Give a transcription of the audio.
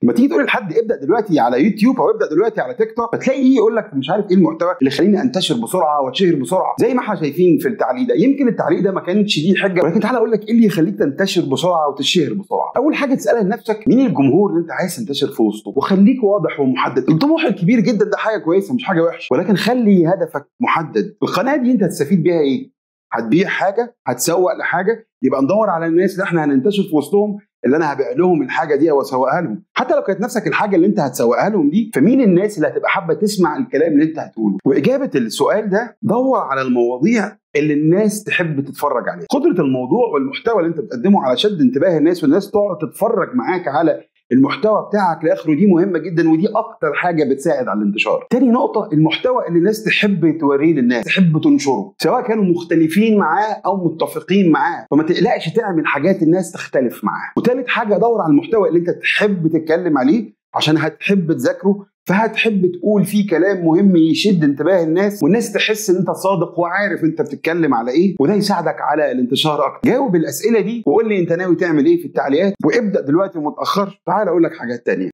لما تيجي تقول لحد ابدا دلوقتي على يوتيوب او ابدا دلوقتي على تيك توك فتلاقي ايه يقول لك مش عارف ايه المحتوى اللي يخليني انتشر بسرعه واتشهر بسرعه زي ما احنا شايفين في التعليق ده يمكن التعليق ده ما كانتش دي حجه ولكن تعالى اقول لك ايه اللي يخليك تنتشر بسرعه وتتشهر بسرعه اول حاجه تسالها لنفسك مين الجمهور اللي انت عايز تنتشر في وسطه وخليك واضح ومحدد الطموح الكبير جدا ده حاجه كويسه مش حاجه وحشه ولكن خلي هدفك محدد القناه دي انت هتستفيد بيها ايه هتبيع حاجه هتسوق لحاجه يبقى ندور على الناس اللي احنا هننتشر في وسطهم اللي انا هبيع لهم الحاجه دي او اسوقها لهم حتى لو كانت نفسك الحاجه اللي انت هتسوقها لهم دي فمين الناس اللي هتبقى حابه تسمع الكلام اللي انت هتقوله واجابه السؤال ده دور على المواضيع اللي الناس تحب تتفرج عليها قدره الموضوع والمحتوى اللي انت بتقدمه على شد انتباه الناس والناس تقعد تتفرج معاك على المحتوى بتاعك لاخره دي مهمه جدا ودي اكتر حاجه بتساعد على الانتشار. تاني نقطه المحتوى اللي الناس تحب توريه للناس، تحب تنشره، سواء كانوا مختلفين معاه او متفقين معاه، فما تقلقش تعمل حاجات الناس تختلف معاها. وتالت حاجه دور على المحتوى اللي انت تحب تتكلم عليه عشان هتحب تذاكره فهتحب تقول فيه كلام مهم يشد انتباه الناس والناس تحس ان انت صادق وعارف انت بتتكلم على ايه وده يساعدك على الانتشار اكتر جاوب الاسئله دي وقول لي انت ناوي تعمل ايه في التعليقات وابدا دلوقتي وما تاخرش تعال اقول لك حاجات تانية